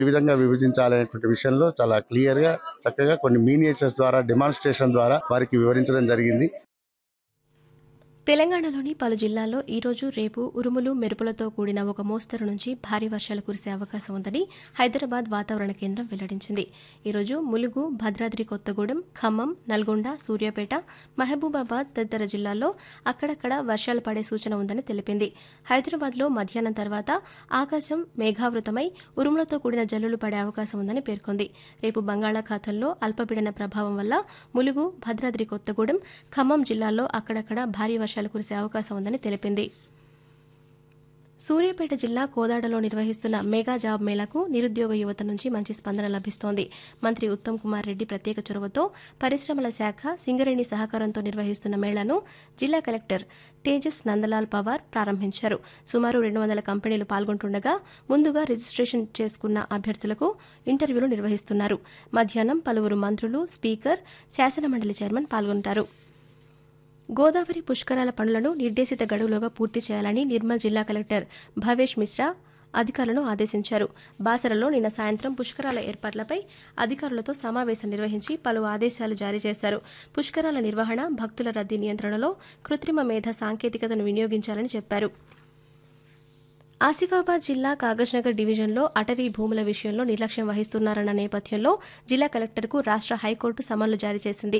ఈ విధంగా విభజించాలనేటువంటి విషయంలో చాలా క్లియర్ గా చక్కగా కొన్ని మీనియేచర్స్ ద్వారా డెమాన్స్ట్రేషన్ ద్వారా వారికి వివరించడం జరిగింది తెలంగాణలోని పలు జిల్లాల్లో ఈరోజు రేపు ఉరుములు మెరుపులతో కూడిన ఒక మోస్తరు నుంచి భారీ వర్షాలు కురిసే అవకాశం ఉందని హైదరాబాద్ వాతావరణ కేంద్రం వెల్లడించింది ఈరోజు ములుగు భద్రాద్రి కొత్తగూడెం ఖమ్మం నల్గొండ సూర్యాపేట మహబూబాబాద్ తదితర జిల్లాల్లో అక్కడక్కడ వర్షాలు పడే సూచన ఉందని తెలిపింది హైదరాబాద్లో మధ్యాహ్నం తర్వాత ఆకాశం మేఘావృతమై ఉరుములతో కూడిన జల్లులు పడే అవకాశం ఉందని పేర్కొంది రేపు బంగాళాఖాతంలో అల్పపీడన ప్రభావం వల్ల ములుగు భద్రాద్రి కొత్తగూడెం ఖమ్మం జిల్లాల్లో అక్కడక్కడ భారీ వర్షాలు కురిసే అవకాశం ఉందని తెలిపింది సూర్యాపేట జిల్లా కోదాడలో నిర్వహిస్తున్న మెగా జాబ్ మేళాకు నిరుద్యోగ యువత నుంచి మంచి స్పందన లభిస్తోంది మంత్రి ఉత్తమ్ కుమార్ రెడ్డి ప్రత్యేక చొరవతో పరిశ్రమల శాఖ సింగరేణి సహకారంతో నిర్వహిస్తున్న మేళాను జిల్లా కలెక్టర్ తేజస్ నందలాల్ పవార్ ప్రారంభించారు సుమారు రెండు వందల కంపెనీలు పాల్గొంటుండగా ముందుగా రిజిస్ట్రేషన్ చేసుకున్న అభ్యర్థులకు ఇంటర్వ్యూలు నిర్వహిస్తున్నారు మధ్యాహ్నం పలువురు మంత్రులు స్పీకర్ శాసనమండలి చైర్మన్ పాల్గొంటారు గోదావరి పుష్కరాల పనులను నిర్దేశిత గడువులోగా పూర్తి చేయాలని నిర్మల్ జిల్లా కలెక్టర్ భవేష్ మిశ్రా అధికారులను ఆదేశించారు బాసరలో నిన్న సాయంత్రం పుష్కరాల ఏర్పాట్లపై అధికారులతో సమావేశం నిర్వహించి పలు ఆదేశాలు జారీ చేశారు పుష్కరాల నిర్వహణ భక్తుల రద్దీ నియంత్రణలో కృత్రిమ మేధ సాంకేతికతను వినియోగించాలని చెప్పారు ఆసిఫాబాద్ జిల్లా కాగజ్నగర్ డివిజన్లో అటవీ భూముల విషయంలో నిర్లక్ష్యం వహిస్తున్నారన్న నేపథ్యంలో జిల్లా కలెక్టర్కు రాష్ట్ర హైకోర్టు సమన్లు జారీ చేసింది